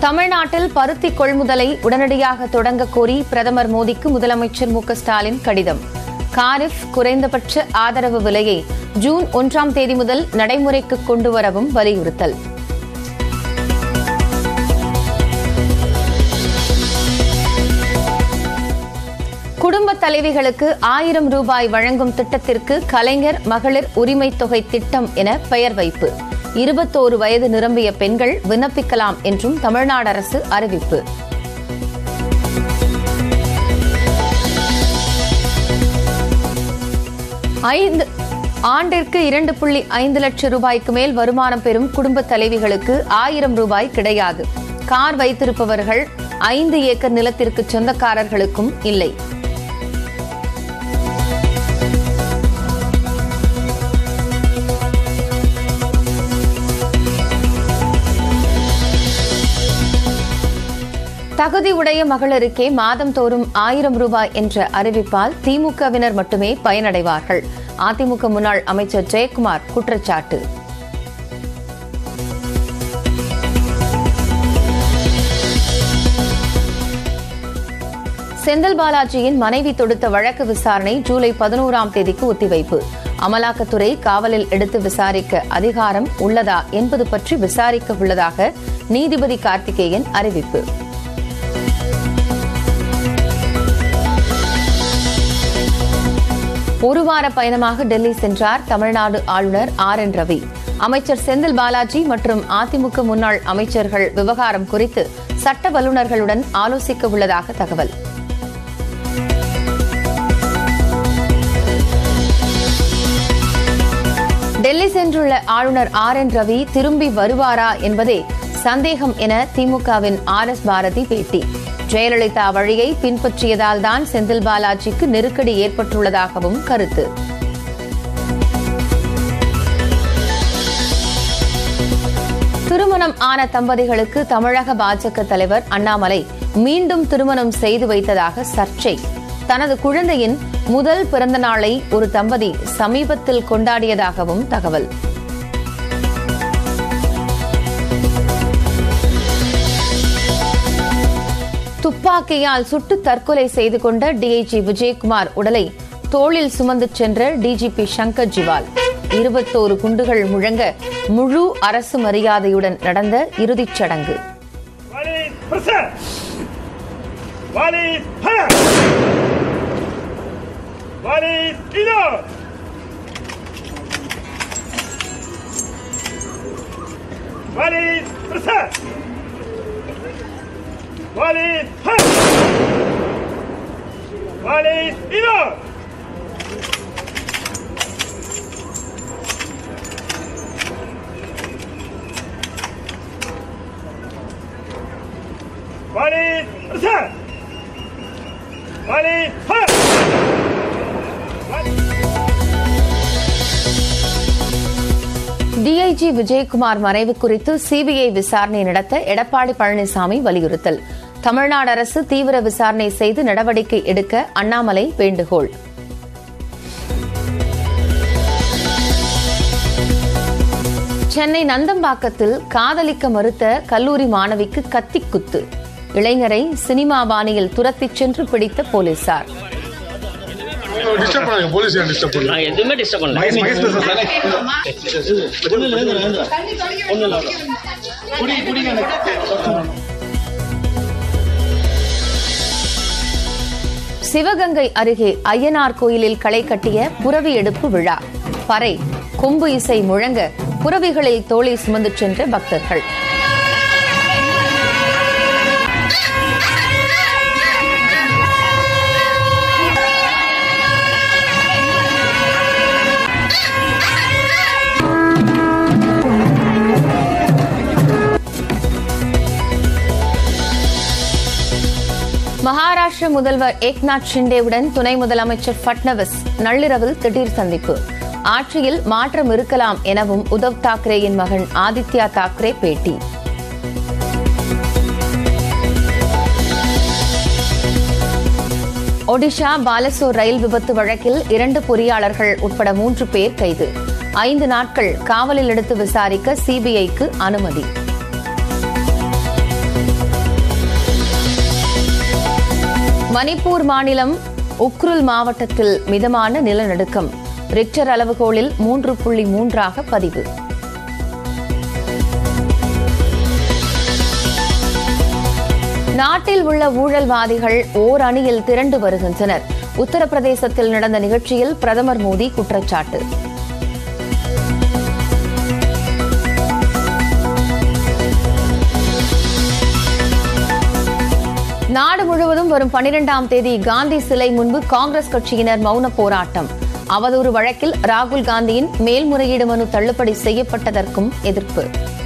தமிழ்நாட்டில் பருத்தி கொள்முதலை உடனடியாக தொடங்க கோரி பிரதமர் மோடிக்கு முதலமைச்சர் மு க ஸ்டாலின் கடிதம் காரிஃப் குறைந்தபட்ச ஆதரவு விலையை ஜூன் ஒன்றாம் தேதி முதல் நடைமுறைக்கு கொண்டுவரவும் வலியுறுத்தல் குடும்ப தலைவிகளுக்கு ஆயிரம் ரூபாய் வழங்கும் திட்டத்திற்கு கலைஞர் மகளிர் உரிமை தொகை திட்டம் என பெயர் வைப்பு இருபத்தோரு வயது நிரம்பிய பெண்கள் விண்ணப்பிக்கலாம் என்றும் தமிழ்நாடு அரசு அறிவிப்பு ஐந்து ஆண்டிற்கு இரண்டு புள்ளி ஐந்து லட்சம் ரூபாய்க்கு மேல் வருமானம் பெறும் குடும்ப தலைவிகளுக்கு ஆயிரம் ரூபாய் கிடையாது கார் வைத்திருப்பவர்கள் ஐந்து ஏக்கர் நிலத்திற்கு சொந்தக்காரர்களுக்கும் இல்லை தகுதி உடைய மகளிருக்கே மாதந்தோறும் ஆயிரம் ரூபாய் என்ற அறிவிப்பால் திமுகவினர் மட்டுமே பயனடைவார்கள் அதிமுக முன்னாள் அமைச்சர் ஜெயக்குமார் குற்றச்சாட்டு செந்தில் பாலாஜியின் மனைவி தொடுத்த வழக்கு விசாரணை ஜூலை பதினோராம் தேதிக்கு ஒத்திவைப்பு அமலாக்கத்துறை காவலில் எடுத்து விசாரிக்க அதிகாரம் உள்ளதா என்பது பற்றி விசாரிக்க உள்ளதாக நீதிபதி கார்த்திகேயன் அறிவிப்பு ஒரு வார பயணமாக டெல்லி சென்றார் தமிழ்நாடு ஆளுநர் ஆர் என் ரவி அமைச்சர் செந்தில் பாலாஜி மற்றும் அதிமுக முன்னாள் அமைச்சர்கள் விவகாரம் குறித்து சட்ட வல்லுநர்களுடன் ஆலோசிக்க உள்ளதாக தகவல் டெல்லி சென்றுள்ள ஆளுநர் ஆர் என் ரவி திரும்பி வருவாரா என்பதே சந்தேகம் என திமுகவின் ஆர் எஸ் பாரதி பேட்டி ஜெயலலிதா வழியை பின்பற்றியதால் தான் செந்தில் பாலாஜிக்கு நெருக்கடி ஏற்பட்டுள்ளதாகவும் கருத்து திருமணம் ஆன தம்பதிகளுக்கு தமிழக பாஜக தலைவர் அண்ணாமலை மீண்டும் திருமணம் செய்து வைத்ததாக சர்ச்சை தனது குழந்தையின் முதல் பிறந்த நாளை ஒரு தம்பதி சமீபத்தில் கொண்டாடியதாகவும் தகவல் துப்பாக்கியால் சுட்டு தற்கொலை செய்து கொண்ட டிஐஜி விஜயகுமார் உடலை தோளில் சுமந்து சென்ற டிஜிபி சங்கர் ஜிவால் இருபத்தோரு குண்டுகள் முழங்க முழு அரசு மரியாதையுடன் நடந்த இறுதிச் சடங்கு Walid Prasad! Walid Hayat! Walid Idol! Walid Prasad! Walid Hayat! Walid Idol! Walid Prasad! Walid Hayat! DIG Vijayakumar மறைவு குறித்து சிபிஐ விசாரணை நடத்த எடப்பாடி பழனிசாமி வலியுறுத்தல் தமிழ்நாடு அரசு தீவிர விசாரணை செய்து நடவடிக்கை எடுக்க அண்ணாமலை வேண்டுகோள் சென்னை நந்தம்பாக்கத்தில் காதலிக்க மறுத்த கல்லூரி மாணவிக்கு கத்திக் குத்து இளைஞரை சினிமா பாணியில் துரத்திச் சென்று பிடித்த போலீசார் டிஸ்டர்ப் பண்ணாங்க போலீஸ் ஏன் டிஸ்டர்ப் பண்ணல நான் எதுவுமே டிஸ்டர்ப் பண்ணல சிவகங்கை அருகே ஐயனார் கோயிலில் களை கட்டிய புரவி எடுப்பு விழா பறை கொம்பு இசை முழங்க புரவிகளில் தோளை சுமந்து சென்ற பக்தர்கள் மகாராஷ்டிர முதல்வர் ஏக்நாத் ஷிண்டேவுடன் துணை முதலமைச்சர் பட்னவிஸ் நள்ளிரவில் திடீர் சந்திப்பு ஆட்சியில் மாற்றம் இருக்கலாம் எனவும் உத்தவ் தாக்கரேயின் மகன் ஆதித்யா தாக்கரே பேட்டி ஒடிஷா பாலசோர் ரயில் விபத்து வழக்கில் இரண்டு பொறியாளர்கள் உட்பட மூன்று பேர் கைது ஐந்து நாட்கள் காவலில் எடுத்து விசாரிக்க சிபிஐக்கு அனுமதி மணிப்பூர் மாநிலம் உக்ருல் மாவட்டத்தில் மிதமான நிலநடுக்கம் ரிக்டர் அளவுகோலில் மூன்று புள்ளி மூன்றாக பதிவு நாட்டில் உள்ள ஊழல்வாதிகள் ஓர் அணியில் திரண்டு வருகின்றனர் உத்தரப்பிரதேசத்தில் நடந்த நிகழ்ச்சியில் பிரதமர் மோடி குற்றச்சாட்டு நாடு முழுவதும் வரும் பனிரெண்டாம் தேதி காந்தி சிலை முன்பு காங்கிரஸ் கட்சியினர் மௌன போராட்டம் அவதூறு வழக்கில் ராகுல் காந்தியின் மேல்முறையீடு மனு தள்ளுபடி செய்யப்பட்டதற்கும் எதிர்ப்பு